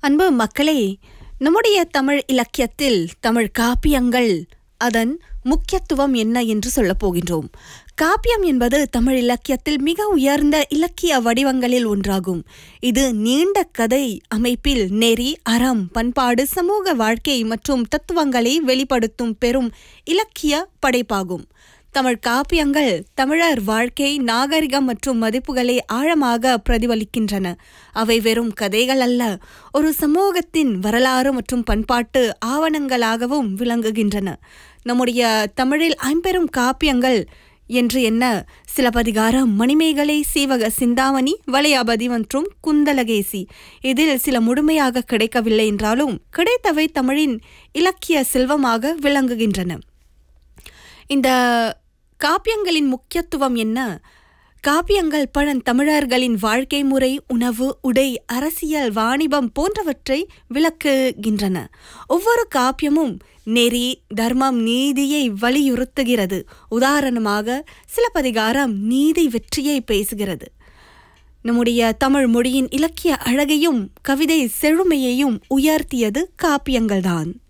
அன்பு மக்களே நம்முடைய தமிழ் இலக்கியத்தில் தமிழ் காப்பியங்கள் அதன் முக்கியத்துவம் என்ன என்று சொல்லப் போகின்றோம் காப்பியம் என்பது தமிழ் இலக்கியத்தில் மிக உயர்ந்த இலக்கிய வடிவங்களில் ஒன்றாகும் இது நீண்ட கதை அமைப்பில் நெறி அறம் பண்பாடு சமூக வாழ்க்கை மற்றும் தத்துவங்களை வெளிப்படுத்தும் பெரும் இலக்கிய படைப்பாகும் தமிழ் காப்பியங்கள் தமிழர் வாழ்க்கை நாகரிகம் மற்றும் மதிப்புகளை ஆழமாக பிரதிபலிக்கின்றன அவை வெறும் கதைகள் அல்ல ஒரு சமூகத்தின் வரலாறு மற்றும் பண்பாட்டு ஆவணங்களாகவும் விளங்குகின்றன நம்முடைய தமிழில் ஐம்பெரும் காப்பியங்கள் என்று என்ன சிலப்பதிகாரம் மணிமேகலை சீவக சிந்தாமணி வளையாபதி மற்றும் குந்தலகேசி இதில் சில முழுமையாக கிடைக்கவில்லை என்றாலும் கிடைத்தவை தமிழின் இலக்கிய செல்வமாக விளங்குகின்றன இந்த காப்பியங்களின் முக்கியத்துவம் என்ன காப்பியங்கள் பழந்தமிழர்களின் வாழ்க்கை முறை உணவு உடை அரசியல் வாணிபம் போன்றவற்றை விளக்குகின்றன ஒவ்வொரு காப்பியமும் நெறி தர்மம் நீதியை வலியுறுத்துகிறது உதாரணமாக சிலப்பதிகாரம் நீதி வெற்றியை பேசுகிறது நம்முடைய தமிழ் மொழியின் இலக்கிய அழகையும் கவிதை செழுமையையும் உயர்த்தியது காப்பியங்கள்தான்